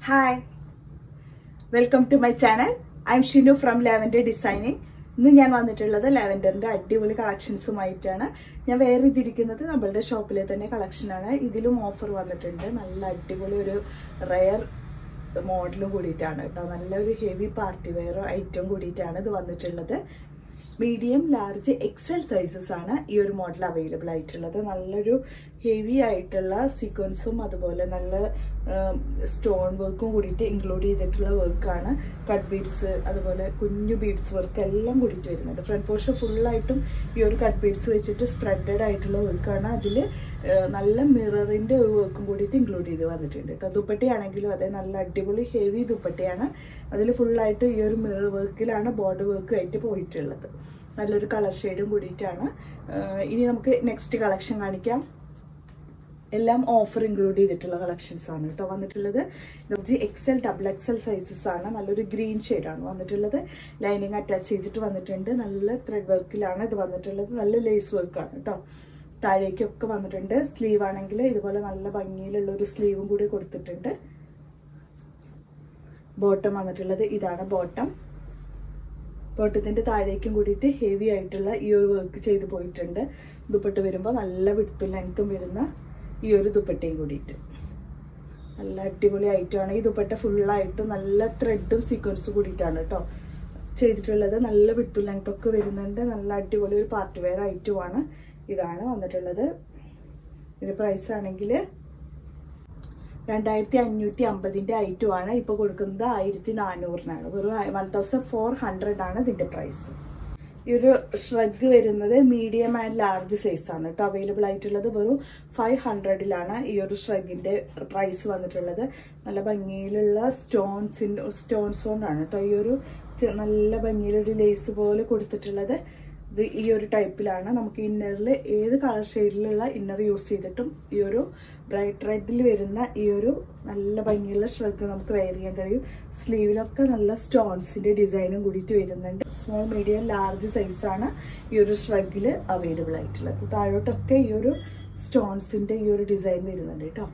hi welcome to my channel I am Shinu from lavender designing ഇന്ന് ഞാൻ വന്നിട്ടുള്ളത് ലാവൻഡറിന്റെ അടിപൊളി കളക്ഷൻസുമായിട്ടാണ് ഞാൻ വേറെ ഇതിരിക്കുന്നത് നമ്മളുടെ ഷോപ്പിലെ തന്നെ കളക്ഷനാണ് ഇതിലും ഓഫർ വന്നിട്ടുണ്ട് നല്ല അടിപൊളി ഒരു റയർ മോഡലും കൂടിയിട്ടാണ് കേട്ടോ നല്ലൊരു ഹെവി പാർട്ടി വെയർ ഐറ്റം കൂടിയിട്ടാണ് ഇത് വന്നിട്ടുള്ളത് മീഡിയം ലാർജ് എക്സൽ സൈസസ് ആണ് ഈ ഒരു മോഡൽ അവൈലബിൾ ആയിട്ടുള്ളത് നല്ലൊരു ഹെവി ആയിട്ടുള്ള സീക്വൻസും അതുപോലെ നല്ല സ്റ്റോൺ വർക്കും കൂടിയിട്ട് ഇൻക്ലൂഡ് ചെയ്തിട്ടുള്ള വർക്കാണ് കട്ട് ബീഡ്സ് അതുപോലെ കുഞ്ഞു ബീഡ്സ് വർക്ക് എല്ലാം കൂടിയിട്ട് വരുന്നുണ്ട് ഫ്രണ്ട് പോർഷൻ ഫുള്ളായിട്ടും ഈ ഒരു കട്ട് ബീഡ്സ് വെച്ചിട്ട് സ്പ്രെഡഡ് ആയിട്ടുള്ള വർക്കാണ് അതിൽ നല്ല മിററിൻ്റെ ഒരു വർക്കും കൂടിയിട്ട് ഇൻക്ലൂഡ് ചെയ്ത് വന്നിട്ടുണ്ട് കേട്ടോ ദുപ്പട്ടയാണെങ്കിലും അതെ നല്ല അടിപൊളി ഹെവി ദുപ്പട്ടയാണ് അതിൽ ഫുള്ളായിട്ട് ഈ ഒരു മിറർ വർക്കിലാണ് ബോർഡർ വർക്ക് ആയിട്ട് പോയിട്ടുള്ളത് നല്ലൊരു കളർ ഷെയ്ഡും കൂടിയിട്ടാണ് ഇനി നമുക്ക് നെക്സ്റ്റ് കളക്ഷൻ കാണിക്കാം എല്ലാം ഓഫർ ഇൻക്ലൂഡ് ചെയ്തിട്ടുള്ള കളക്ഷൻസ് ആണ് കേട്ടോ വന്നിട്ടുള്ളത് ജി എക്സൽ ഡബിൾ എക്സൽ സൈസസ് ആണ് നല്ലൊരു ഗ്രീൻ ആണ് വന്നിട്ടുള്ളത് ലൈനിങ് അറ്റാച്ച് ചെയ്തിട്ട് വന്നിട്ടുണ്ട് നല്ല ത്രെഡ് വർക്കിലാണ് ഇത് വന്നിട്ടുള്ളത് നല്ല ലേസ് വർക്കാണ് കേട്ടോ താഴേക്കൊക്കെ വന്നിട്ടുണ്ട് സ്ലീവ് ആണെങ്കിൽ ഇതുപോലെ നല്ല ഭംഗിയിലുള്ള ഒരു സ്ലീവും കൂടി കൊടുത്തിട്ടുണ്ട് ബോട്ടം വന്നിട്ടുള്ളത് ഇതാണ് ബോട്ടം ബോട്ടത്തിന്റെ താഴേക്കും കൂടിയിട്ട് ഹെവി ആയിട്ടുള്ള ഈ ഒരു വർക്ക് ചെയ്ത് പോയിട്ടുണ്ട് ദുപ്പട്ട വരുമ്പോൾ നല്ല വിടുത്തും ലെങ്ത്തും വരുന്ന ഈ ഒരു ദുപ്പട്ടയും കൂടിയിട്ട് നല്ല അടിപൊളി ഐറ്റമാണ് ഈ ദുപ്പട്ട ഫുള്ളായിട്ടും നല്ല ത്രെഡും സീക്വൻസും കൂടിയിട്ടാണ് കേട്ടോ ചെയ്തിട്ടുള്ളത് നല്ല വിട്ടും ലെങ്ത് ഒക്കെ വരുന്നുണ്ട് നല്ല അടിപൊളി ഒരു പാർട്ടി വെയർ ഐറ്റമാണ് ഇതാണ് വന്നിട്ടുള്ളത് ഇതിന്റെ പ്രൈസ് ആണെങ്കിൽ രണ്ടായിരത്തി അഞ്ഞൂറ്റി അമ്പതിന്റെ ഐറ്റമാണ് ഇപ്പോൾ കൊടുക്കുന്നത് ആയിരത്തി നാനൂറിനാണ് വെറും വൺ തൗസൻഡ് ഫോർ ഹൺഡ്രഡ് ആണ് ഇതിന്റെ പ്രൈസ് ഈ ഒരു ഷ്രഗ് വരുന്നത് മീഡിയം ആൻഡ് ലാർജ് സൈസ് ആണ് കേട്ടോ അവൈലബിൾ ആയിട്ടുള്ളത് വെറും ഫൈവ് ഹൺഡ്രഡിലാണ് ഈ ഒരു ഷ്രഗിന്റെ പ്രൈസ് വന്നിട്ടുള്ളത് നല്ല ഭംഗിയിലുള്ള സ്റ്റോൺസിന്റെ സ്റ്റോൺസ് കൊണ്ടാണ് കേട്ടോ ഈ ഒരു നല്ല ഭംഗിയിലൊരു ലേസ് പോലെ കൊടുത്തിട്ടുള്ളത് ഇത് ഈ ഒരു ടൈപ്പിലാണ് നമുക്ക് ഇന്നറിൽ ഏത് കളർ ഷെയ്ഡിലുള്ള ഇന്നർ യൂസ് ചെയ്തിട്ടും ഈ ഒരു ബ്രൈറ്റ് റെഡിൽ വരുന്ന ഈ ഒരു നല്ല ഭംഗിയുള്ള ഷ്രഗ് നമുക്ക് വെയർ ചെയ്യാൻ കഴിയും സ്ലീവിലൊക്കെ നല്ല സ്റ്റോൺസിന്റെ ഡിസൈനും കൂടിയിട്ട് വരുന്നുണ്ട് സ്മോൾ മീഡിയം ലാർജ് സൈസാണ് ഈ ഒരു ഷ്രഗിൽ അവൈലബിൾ ആയിട്ടുള്ളത് താഴോട്ടൊക്കെ ഈ ഒരു സ്റ്റോൺസിന്റെ ഈ ഒരു ഡിസൈൻ വരുന്നുണ്ട് കേട്ടോ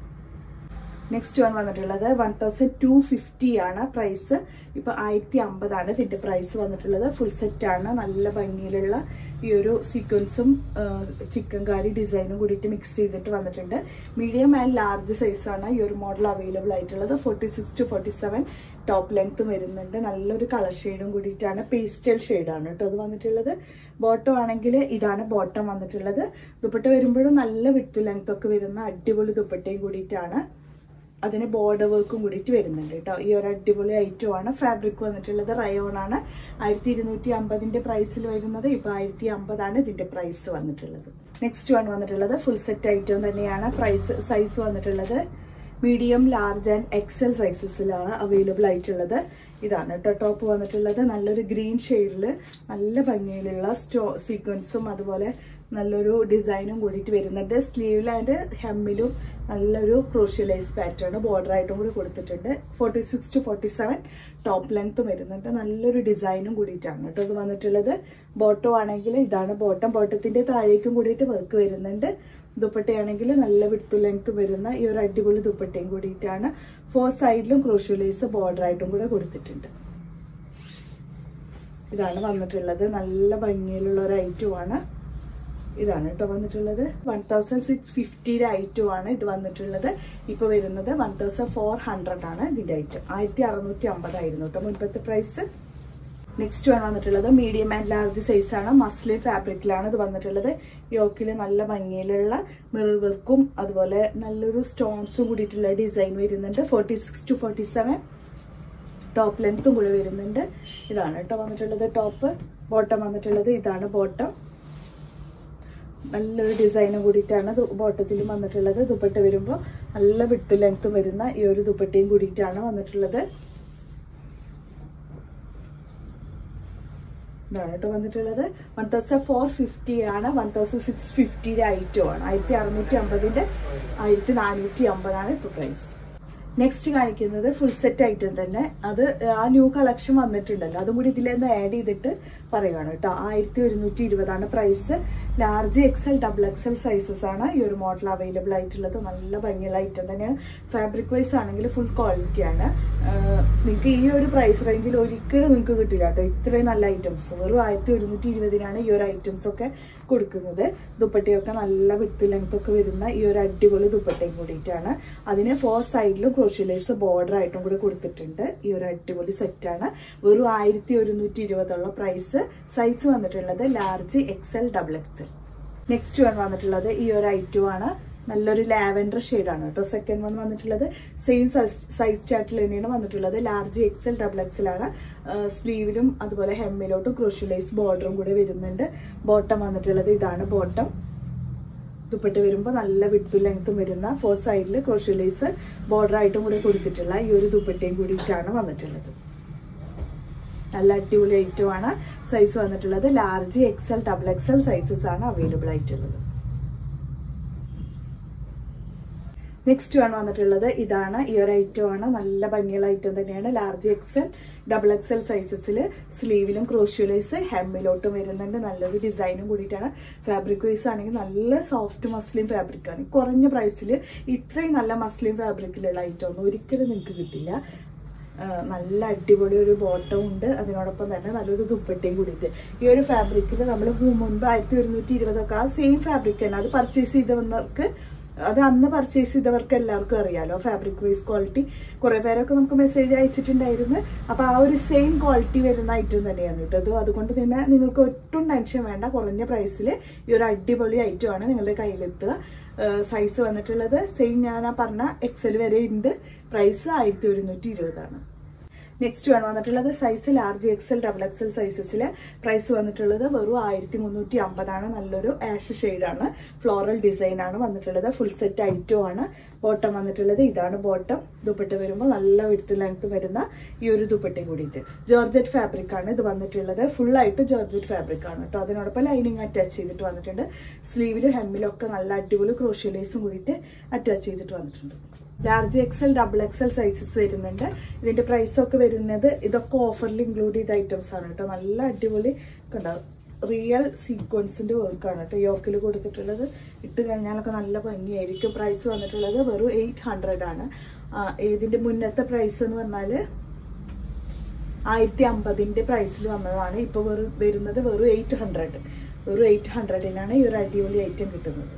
നെക്സ്റ്റ് വൺ വന്നിട്ടുള്ളത് വൺ തൗസൻഡ് ടു ഫിഫ്റ്റി ആണ് പ്രൈസ് ഇപ്പൊ ആയിരത്തി അമ്പതാണ് ഇതിന്റെ പ്രൈസ് വന്നിട്ടുള്ളത് ഫുൾ സെറ്റ് ആണ് നല്ല ഭംഗിയിലുള്ള ഈ ഒരു സീക്വൻസും ചിക്കൻ കാരി ഡിസൈനും കൂടിയിട്ട് മിക്സ് ചെയ്തിട്ട് വന്നിട്ടുണ്ട് മീഡിയം ആൻഡ് ലാർജ് സൈസ് ആണ് ഈ ഒരു മോഡൽ അവൈലബിൾ ആയിട്ടുള്ളത് forty six to forty seven top length വരുന്നുണ്ട് നല്ലൊരു കളർ ഷെയ്ഡും കൂടിയിട്ടാണ് പേസ്റ്റൽ ഷെയ്ഡാണ് കേട്ടോ അത് വന്നിട്ടുള്ളത് ബോട്ടം ആണെങ്കിൽ ഇതാണ് ബോട്ടം വന്നിട്ടുള്ളത് ദുപ്പട്ട വരുമ്പോഴും നല്ല വിട്ട് ലെങ്ത് ഒക്കെ വരുന്ന അടിപൊളി ദുപ്പട്ടയും കൂടിയിട്ടാണ് അതിന് ബോർഡർ വർക്കും കൂടിയിട്ട് വരുന്നുണ്ട് കേട്ടോ ഈ ഒരു അടിപൊളി ഐറ്റം ആണ് ഫാബ്രിക് വന്നിട്ടുള്ളത് റയോൺ ആണ് ആയിരത്തി ഇരുന്നൂറ്റി അമ്പതിന്റെ പ്രൈസിൽ വരുന്നത് ഇപ്പൊ ആയിരത്തി അമ്പതാണ് ഇതിന്റെ പ്രൈസ് വന്നിട്ടുള്ളത് നെക്സ്റ്റ് വൺ വന്നിട്ടുള്ളത് ഫുൾ സെറ്റ് ഐറ്റം തന്നെയാണ് പ്രൈസ് സൈസ് വന്നിട്ടുള്ളത് മീഡിയം ലാർജ് ആൻഡ് എക്സൽ സൈസസിലാണ് അവൈലബിൾ ആയിട്ടുള്ളത് ഇതാണ് കേട്ടോ ടോപ്പ് വന്നിട്ടുള്ളത് നല്ലൊരു ഗ്രീൻ ഷെയ്ഡിൽ നല്ല ഭംഗിയിലുള്ള സ്റ്റോ സീക്വൻസും അതുപോലെ നല്ലൊരു ഡിസൈനും കൂടിയിട്ട് വരുന്നുണ്ട് സ്ലീവിൽ ആൻഡ് ഹെമ്മിലും നല്ലൊരു ക്രോഷ്യലൈസ് പാറ്റേൺ ബോർഡർ ആയിട്ടും കൂടി കൊടുത്തിട്ടുണ്ട് forty six to forty seven top length വരുന്നുണ്ട് നല്ലൊരു ഡിസൈനും കൂടിയിട്ടാണ് കേട്ടോ ഇത് വന്നിട്ടുള്ളത് ബോട്ടം ആണെങ്കിൽ ഇതാണ് ബോട്ടം ബോട്ടത്തിന്റെ താഴേക്കും കൂടിയിട്ട് വർക്ക് വരുന്നുണ്ട് ദുപ്പട്ടയാണെങ്കിൽ നല്ല വിട്ടു ലെങ്ത് വരുന്ന ഈ ഒരു അടിപൊളി ദുപ്പട്ടയും കൂടിയിട്ടാണ് ഫോർ സൈഡിലും ക്രോഷ്യലൈസ് ബോർഡർ ആയിട്ടും കൂടെ കൊടുത്തിട്ടുണ്ട് ഇതാണ് വന്നിട്ടുള്ളത് നല്ല ഭംഗിയിലുള്ള ഒരു ഐറ്റമാണ് ഇതാണ് കേട്ടോ വന്നിട്ടുള്ളത് വൺ തൗസൻഡ് സിക്സ് ഫിഫ്റ്റിയുടെ ഐറ്റം ആണ് ഇത് വന്നിട്ടുള്ളത് ഇപ്പൊ വരുന്നത് വൺ തൗസൻഡ് ഫോർ ഹൺഡ്രഡ് ആണ് ഇതിന്റെ ഐറ്റം ആയിരത്തി അറുന്നൂറ്റി അമ്പതായിരുന്നു കേട്ടോ മുൻപത്തെ പ്രൈസ് നെക്സ്റ്റ് ആണ് വന്നിട്ടുള്ളത് മീഡിയം ആൻഡ് ലാർജ് സൈസ് ആണ് മസ്ലിൻ ഫാബ്രിക്കിലാണ് ഇത് വന്നിട്ടുള്ളത് യോക്കിൽ നല്ല ഭംഗിയിലുള്ള മിറർ വർക്കും അതുപോലെ നല്ലൊരു സ്റ്റോൺസും കൂടിയിട്ടുള്ള ഡിസൈൻ വരുന്നുണ്ട് forty six to forty seven top ലെങ്ത്തും കൂടെ വരുന്നുണ്ട് ഇതാണ് കേട്ടോ വന്നിട്ടുള്ളത് ടോപ്പ് ബോട്ടം വന്നിട്ടുള്ളത് ഇതാണ് ബോട്ടം നല്ലൊരു ഡിസൈനും കൂടിയിട്ടാണ് ബോട്ടത്തിലും വന്നിട്ടുള്ളത് ദുപ്പട്ട വരുമ്പോൾ നല്ല വിട്ട് ലെങ്ത്തും വരുന്ന ഈ ഒരു ദുപ്പട്ടയും കൂടിയിട്ടാണ് വന്നിട്ടുള്ളത് ഇതാണ് കേട്ടോ വന്നിട്ടുള്ളത് വൺ തൗസൻഡ് ഫോർ ഫിഫ്റ്റി ആണ് വൺ തൗസൻഡ് സിക്സ് ഫിഫ്റ്റിയുടെ ഐറ്റം ആണ് ആയിരത്തി അറുന്നൂറ്റി അമ്പതിന്റെ ആയിരത്തി നാനൂറ്റി അമ്പതാണ് ഇപ്പോൾ പ്രൈസ് നെക്സ്റ്റ് കാണിക്കുന്നത് ഫുൾ സെറ്റ് ഐറ്റം തന്നെ അത് ആ ന്യൂ കളക്ഷൻ വന്നിട്ടുണ്ടല്ലോ അതും കൂടി ഇതിലൊന്ന് ആഡ് ചെയ്തിട്ട് പറയുകയാണ് കേട്ടോ ആയിരത്തി ഒരുന്നൂറ്റി ഇരുപതാണ് price large XL double XL sizes ആണ് ഈ ഒരു മോഡൽ അവൈലബിൾ ആയിട്ടുള്ളത് നല്ല ഭംഗിയുള്ള ഐറ്റം തന്നെയാണ് ഫാബ്രിക് വൈസ് ആണെങ്കിൽ ഫുൾ ക്വാളിറ്റി ആണ് നിങ്ങൾക്ക് ഈ ഒരു പ്രൈസ് റേഞ്ചിൽ ഒരിക്കലും നിങ്ങൾക്ക് കിട്ടില്ല കേട്ടോ ഇത്രയും നല്ല ഐറ്റംസ് വെറും ആയിരത്തി ഒരുന്നൂറ്റി ഇരുപതിനാണ് ഈ ഒരു ഐറ്റംസ് ഒക്കെ കൊടുക്കുന്നത് ദുപ്പട്ടയൊക്കെ നല്ല വിട്ട് ലെങ്ത് ഒക്കെ വരുന്ന ഈ ഒരു അടിപൊളി ദുപ്പട്ടയും കൂടിയിട്ടാണ് അതിന് ഫോർ സൈഡിലും ക്രോഷ്യലൈസ് ബോർഡർ ആയിട്ടും കൂടി കൊടുത്തിട്ടുണ്ട് ഈ ഒരു അടിപൊളി സെറ്റാണ് വെറും ആയിരത്തി ഒരുന്നൂറ്റി ഇരുപതുള്ള പ്രൈസ് സൈസ് വന്നിട്ടുള്ളത് large XL double XL next one വന്നിട്ടുള്ളത് ഈ ഒരു ഐറ്റം ആണ് നല്ലൊരു ലാവൻഡർ ആണ് കേട്ടോ സെക്കൻഡ് വൺ വന്നിട്ടുള്ളത് സെയിം സൈസ് ചാർട്ടിൽ തന്നെയാണ് വന്നിട്ടുള്ളത് ലാർജ് എക്സൽ ഡബിൾ എക്സൽ ആണ് സ്ലീവിലും അതുപോലെ ഹെമ്മിലോട്ടും ക്രോഷ്യലൈസ് ബോർഡറും കൂടെ വരുന്നുണ്ട് ബോട്ടം വന്നിട്ടുള്ളത് ഇതാണ് ബോട്ടം ദുപ്പട്ട വരുമ്പോൾ നല്ല വിഡ്ത്തും ലെങ്ത്തും വരുന്ന ഫോർ സൈഡിൽ ക്രോഷ്യലൈസ് ബോർഡർ ആയിട്ടും കൂടെ കൊടുത്തിട്ടുള്ള ഈ ഒരു ദുപ്പട്ടയും കൂടിയിട്ടാണ് വന്നിട്ടുള്ളത് നല്ല അടിപൊളി ഐറ്റം ആണ് സൈസ് വന്നിട്ടുള്ളത് large XL double XL sizes ആണ് അവൈലബിൾ ആയിട്ടുള്ളത് നെക്സ്റ്റ് ആണ് വന്നിട്ടുള്ളത് ഇതാണ് ഈ ഒരു ഐറ്റം ആണ് നല്ല ഭംഗിയുള്ള ഐറ്റം തന്നെയാണ് ലാർജ് എക്സൽ ഡബിൾ എക്സൽ സൈസസിൽ സ്ലീവിലും ക്രോഷ്യൂലൈസ് ഹെമ്മിലോട്ടും വരുന്നുണ്ട് നല്ലൊരു ഡിസൈനും കൂടിയിട്ടാണ് ഫാബ്രിക് വൈസ് ആണെങ്കിൽ നല്ല സോഫ്റ്റ് മസ്ലിൻ ഫാബ്രിക് ആണ് കുറഞ്ഞ പ്രൈസിൽ ഇത്രയും നല്ല മസ്ലിൻ ഫാബ്രിക്കിലുള്ള ഐറ്റം ഒന്നും ഒരിക്കലും നിങ്ങൾക്ക് കിട്ടില്ല ആ, നല്ല അടിപൊളി ഒരു ബോട്ടം ഉണ്ട് അതിനോടൊപ്പം തന്നെ നല്ലൊരു ദുപ്പട്ടയും കൂടിയിട്ട് ഈ ഒരു ഫാബ്രിക്കിൽ നമ്മൾ മുൻപ് ആയിരത്തി ഒരുന്നൂറ്റി ഇരുപതൊക്കെ ആ സെയിം ഫാബ്രിക് തന്നെ അത് പർച്ചേസ് ചെയ്തവർക്ക് അത് അന്ന് പർച്ചേസ് ചെയ്തവർക്ക് എല്ലാവർക്കും അറിയാലോ ഫാബ്രിക് വൈസ് ക്വാളിറ്റി കുറെ പേരൊക്കെ നമുക്ക് മെസ്സേജ് അയച്ചിട്ടുണ്ടായിരുന്നു അപ്പൊ ആ ഒരു സെയിം ക്വാളിറ്റി വരുന്ന ഐറ്റം തന്നെയാണ് കേട്ടോ അത് അതുകൊണ്ട് തന്നെ നിങ്ങൾക്ക് ഒട്ടും ടെൻഷൻ വേണ്ട കുറഞ്ഞ പ്രൈസിൽ ഈ ഒരു അടിപൊളി ഐറ്റം ആണ് നിങ്ങളുടെ കയ്യിലെത്തുക സൈസ് വന്നിട്ടുള്ളത് സെയിം ഞാൻ ആ പറഞ്ഞ എക്സൽ വരെ ഉണ്ട് പ്രൈസ് ആയിരത്തി ഒരുന്നൂറ്റി ഇരുപതാണ് നെക്സ്റ്റ് ആണ് വന്നിട്ടുള്ളത് size large XL double XL സൈസസിൽ പ്രൈസ് വന്നിട്ടുള്ളത് വെറും ആയിരത്തി മുന്നൂറ്റി അമ്പതാണ് നല്ലൊരു ആഷ് ഷെയ്ഡാണ് ഫ്ലോറൽ ഡിസൈൻ ആണ് വന്നിട്ടുള്ളത് ഫുൾ സെറ്റ് ഐറ്റം ആണ് ബോട്ടം വന്നിട്ടുള്ളത് ഇതാണ് ബോട്ടം ദുപ്പട്ട വരുമ്പോൾ നല്ല വിടുത്ത് ലെങ്ത് വരുന്ന ഈ ഒരു ദുപ്പട്ടയും കൂടിയിട്ട് ജോർജറ്റ് ഫാബ്രിക് ആണ് ഇത് വന്നിട്ടുള്ളത് ഫുൾ ആയിട്ട് ജോർജറ്റ് ഫാബ്രിക് ആണ് കേട്ടോ അതിനോടൊപ്പം ലൈനിങ് അറ്റാച്ച് ചെയ്തിട്ട് വന്നിട്ടുണ്ട് സ്ലീവിലും ഹെമ്മിലും ഒക്കെ നല്ല അടിപൊളി ക്രോഷ്യലേസും കൂടിയിട്ട് അറ്റാച്ച് ചെയ്തിട്ട് വന്നിട്ടുണ്ട് large XL double XL sizes വരുന്നുണ്ട് ഇതിന്റെ പ്രൈസ് ഒക്കെ വരുന്നത് ഇതൊക്കെ ഓഫറിൽ ഇൻക്ലൂഡ് ചെയ്ത ഐറ്റംസ് ആണ് കേട്ടോ നല്ല അടിപൊളി കണ്ടോ റിയൽ സീക്വൻസിന്റെ വർക്കാണ് കേട്ടോ യോക്കിൽ കൊടുത്തിട്ടുള്ളത് ഇട്ട് കഴിഞ്ഞാലൊക്കെ നല്ല ഭംഗിയായിരിക്കും പ്രൈസ് വന്നിട്ടുള്ളത് വെറും എയ്റ്റ് ഹൺഡ്രഡ് ആണ് ആ, ഇതിന്റെ മുന്നത്തെ പ്രൈസ് എന്ന് പറഞ്ഞാല് ആയിരത്തി അമ്പതിന്റെ പ്രൈസിൽ വന്നതാണ് ഇപ്പൊ വെറും വരുന്നത് വെറും എയ്റ്റ് ഹൺഡ്രഡ് വെറും എയ്റ്റ് ഹൺഡ്രഡിനാണ് ഈ ഒരു അടിപൊളി ഐറ്റം കിട്ടുന്നത്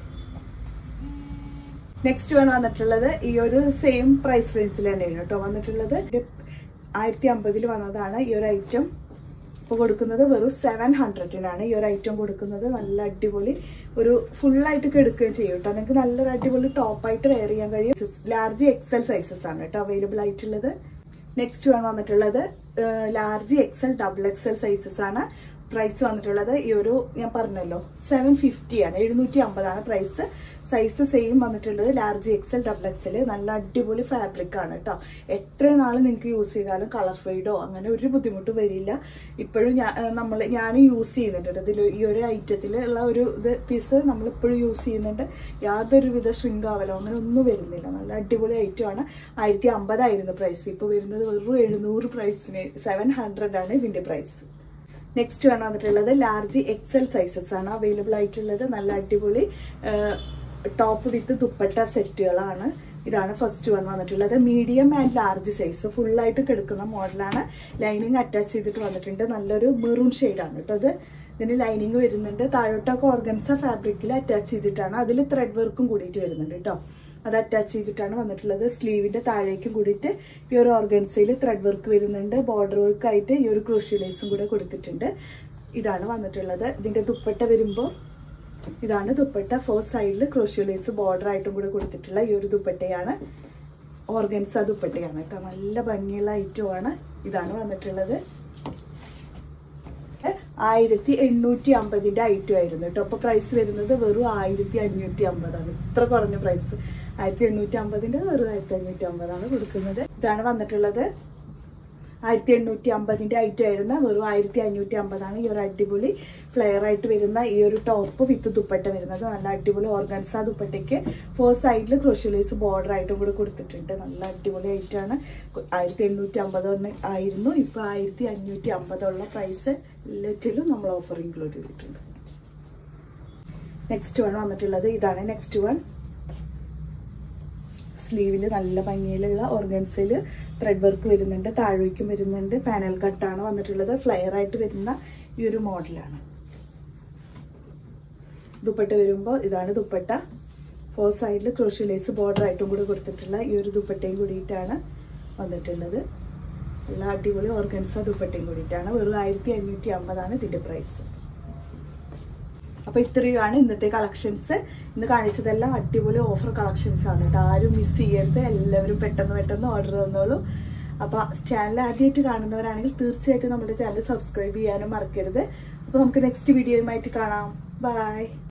നെക്സ്റ്റ് വൺ വന്നിട്ടുള്ളത് ഈ ഒരു സെയിം പ്രൈസ് റേഞ്ചിൽ തന്നെയാണ് കേട്ടോ വന്നിട്ടുള്ളത് ആയിരത്തി അമ്പതിൽ വന്നതാണ് ഈ ഒരു ഐറ്റം ഇപ്പൊ കൊടുക്കുന്നത് വെറും സെവൻ ഹൺഡ്രഡിനാണ് ഈ ഒരു ഐറ്റം കൊടുക്കുന്നത് നല്ല അടിപൊളി ഒരു ഫുള്ളായിട്ട് കെടുക്കുകയും ചെയ്യും കേട്ടോ നിങ്ങൾക്ക് നല്ലൊരു അടിപൊളി ടോപ്പായിട്ട് വെയർ ചെയ്യാൻ കഴിയും ലാർജ് എക്സൽ സൈസസ് ആണ് കേട്ടോ അവൈലബിൾ ആയിട്ടുള്ളത് നെക്സ്റ്റ് വൺ വന്നിട്ടുള്ളത് large XL double XL sizes ആണ് പ്രൈസ് വന്നിട്ടുള്ളത് ഈ ഒരു ഞാൻ പറഞ്ഞല്ലോ സെവൻ ഫിഫ്റ്റി ആണ് എഴുന്നൂറ്റി അമ്പതാണ് പ്രൈസ് സൈസ് സെയിം വന്നിട്ടുള്ളത് ലാർജ് എക്സൽ ഡബിൾ എക്സൽ നല്ല അടിപൊളി ഫാബ്രിക് ആണ് കേട്ടോ എത്ര നാൾ നിങ്ങൾക്ക് യൂസ് ചെയ്താലും കളർ ഫെയ്ഡോ അങ്ങനെ ഒരു ബുദ്ധിമുട്ട് വരില്ല ഇപ്പോഴും ഞാൻ നമ്മൾ ഞാൻ യൂസ് ചെയ്യുന്നുണ്ട് ഇതിൽ ഈ ഒരു ഐറ്റത്തിൽ ഉള്ള ഒരു ഇത് പീസ് നമ്മൾ ഇപ്പോഴും യൂസ് ചെയ്യുന്നുണ്ട് യാതൊരു വിധ ശൃംഖാവലോ അങ്ങനെ ഒന്നും വരുന്നില്ല നല്ല അടിപൊളി ഐറ്റം ആണ് ആയിരത്തി അമ്പതായിരുന്നു പ്രൈസ് ഇപ്പോൾ വരുന്നത് വെറും എഴുന്നൂറ് പ്രൈസിന് സെവൻ ഹൺഡ്രഡ് ആണ് ഇതിന്റെ പ്രൈസ് നെക്സ്റ്റ് ആണ് വന്നിട്ടുള്ളത് ലാർജ് എക്സൽ സൈസസ് ആണ് അവൈലബിൾ ആയിട്ടുള്ളത് നല്ല അടിപൊളി ടോപ്പ് വിത്ത് ദുപ്പട്ട സെറ്റുകളാണ് ഇതാണ് ഫസ്റ്റ് വൺ വന്നിട്ടുള്ളത് മീഡിയം ആൻഡ് ലാർജ് സൈസ് ഫുള്ളായിട്ട് കിടക്കുന്ന മോഡലാണ് ലൈനിങ് അറ്റാച്ച് ചെയ്തിട്ട് വന്നിട്ടുണ്ട് നല്ലൊരു മെറൂൺ ആണ് കേട്ടോ അത് ഇതിന് ലൈനിങ് വരുന്നുണ്ട് താഴോട്ടൊക്കെ ഓർഗൻസ ഫാബ്രിക്കിൽ അറ്റാച്ച് ചെയ്തിട്ടാണ് അതിൽ ത്രെഡ് വർക്കും കൂടിയിട്ട് വരുന്നുണ്ട് കേട്ടോ അത് അറ്റാച്ച് ചെയ്തിട്ടാണ് വന്നിട്ടുള്ളത് സ്ലീവിന്റെ താഴേക്കും കൂടിയിട്ട് ഈ ഒരു ഓർഗൻസയിൽ ത്രെഡ് വർക്ക് വരുന്നുണ്ട് ബോർഡർ വർക്ക് ആയിട്ട് ഈ ഒരു ക്രോഷ്യലൈസും കൂടെ കൊടുത്തിട്ടുണ്ട് ഇതാണ് വന്നിട്ടുള്ളത് ഇതിന്റെ ദുപ്പട്ട വരുമ്പോൾ ഇതാണ് ദുപ്പട്ട ഫോർ സൈഡിൽ ക്രോഷ്യലൈസ് ബോർഡർ ആയിട്ടും കൂടെ കൊടുത്തിട്ടുള്ള ഈ ഒരു ദുപ്പട്ടയാണ് ഓർഗൻസ ദുപ്പട്ടയാണ് കേട്ടോ നല്ല ഭംഗിയുള്ള ഐറ്റമാണ് ഇതാണ് വന്നിട്ടുള്ളത് ആയിരത്തി എണ്ണൂറ്റി അമ്പതിന്റെ ഐറ്റം ആയിരുന്നു കേട്ടോ അപ്പൊ പ്രൈസ് വരുന്നത് വെറും ആയിരത്തി അഞ്ഞൂറ്റി അമ്പതാണ് ഇത്ര കുറഞ്ഞ പ്രൈസ് ആയിരത്തി എണ്ണൂറ്റി അമ്പതിന്റെ വെറും ആയിരത്തി അഞ്ഞൂറ്റി അമ്പതാണ് കൊടുക്കുന്നത് ഇതാണ് വന്നിട്ടുള്ളത് ആയിരത്തി എണ്ണൂറ്റി അമ്പതിന്റെ ഐറ്റം ആയിരുന്ന വെറും ആയിരത്തി അഞ്ഞൂറ്റി അമ്പതാണ് ഈ ഒരു അടിപൊളി ഫ്ലെയർ ആയിട്ട് വരുന്ന ഈ ഒരു ടോപ്പ് വിത്ത് ദുപ്പട്ട വരുന്നത് നല്ല അടിപൊളി ഓർഗൻസ ദുപ്പട്ടയ്ക്ക് ഫോർ സൈഡിൽ ക്രോഷ്യലേസ് ബോർഡർ ആയിട്ടും കൂടെ കൊടുത്തിട്ടുണ്ട് നല്ല അടിപൊളി ഐറ്റാണ് ആയിരത്തി എണ്ണൂറ്റി അമ്പത് ആയിരുന്നു ഇപ്പൊ ആയിരത്തി അഞ്ഞൂറ്റി അമ്പതുള്ള പ്രൈസ് എല്ലാറ്റിലും നമ്മൾ ഓഫർ ഇൻക്ലൂഡ് ചെയ്തിട്ടുണ്ട് നെക്സ്റ്റ് വൺ വന്നിട്ടുള്ളത് ഇതാണ് നെക്സ്റ്റ് വൺ സ്ലീവിൽ നല്ല ഭംഗിയിലുള്ള ഓർഗൻസിൽ ത്രെഡ് വർക്ക് വരുന്നുണ്ട് താഴേക്കും വരുന്നുണ്ട് പാനൽ കട്ടാണ് വന്നിട്ടുള്ളത് ഫ്ലെയർ ആയിട്ട് വരുന്ന ഈ ഒരു മോഡലാണ് ദുപ്പട്ട വരുമ്പോൾ ഇതാണ് ദുപ്പട്ട ഫോർ സൈഡിൽ ക്രോഷ്യലേസ് ബോർഡർ ആയിട്ടും കൂടി കൊടുത്തിട്ടുള്ള ഈ ഒരു ദുപ്പട്ടയും കൂടിയിട്ടാണ് വന്നിട്ടുള്ളത് നല്ല അടിപൊളി ഓർഗൻസ ദുപ്പട്ടയും കൂടിയിട്ടാണ് വെറും ആയിരത്തി അഞ്ഞൂറ്റി അമ്പതാണ് ഇതിന്റെ പ്രൈസ് അപ്പൊ ഇത്രയുമാണ് ഇന്നത്തെ കളക്ഷൻസ് ഇന്ന് കാണിച്ചതെല്ലാം അടിപൊളി ഓഫർ കളക്ഷൻസ് ആണ് കേട്ടോ ആരും മിസ് ചെയ്യരുത് എല്ലാവരും പെട്ടെന്ന് പെട്ടെന്ന് ഓർഡർ തന്നോളൂ അപ്പൊ ചാനൽ ആദ്യമായിട്ട് കാണുന്നവരാണെങ്കിൽ തീർച്ചയായിട്ടും നമ്മുടെ ചാനൽ സബ്സ്ക്രൈബ് ചെയ്യാനും മറക്കരുത് അപ്പൊ നമുക്ക് നെക്സ്റ്റ് വീഡിയോയുമായിട്ട് കാണാം ബൈ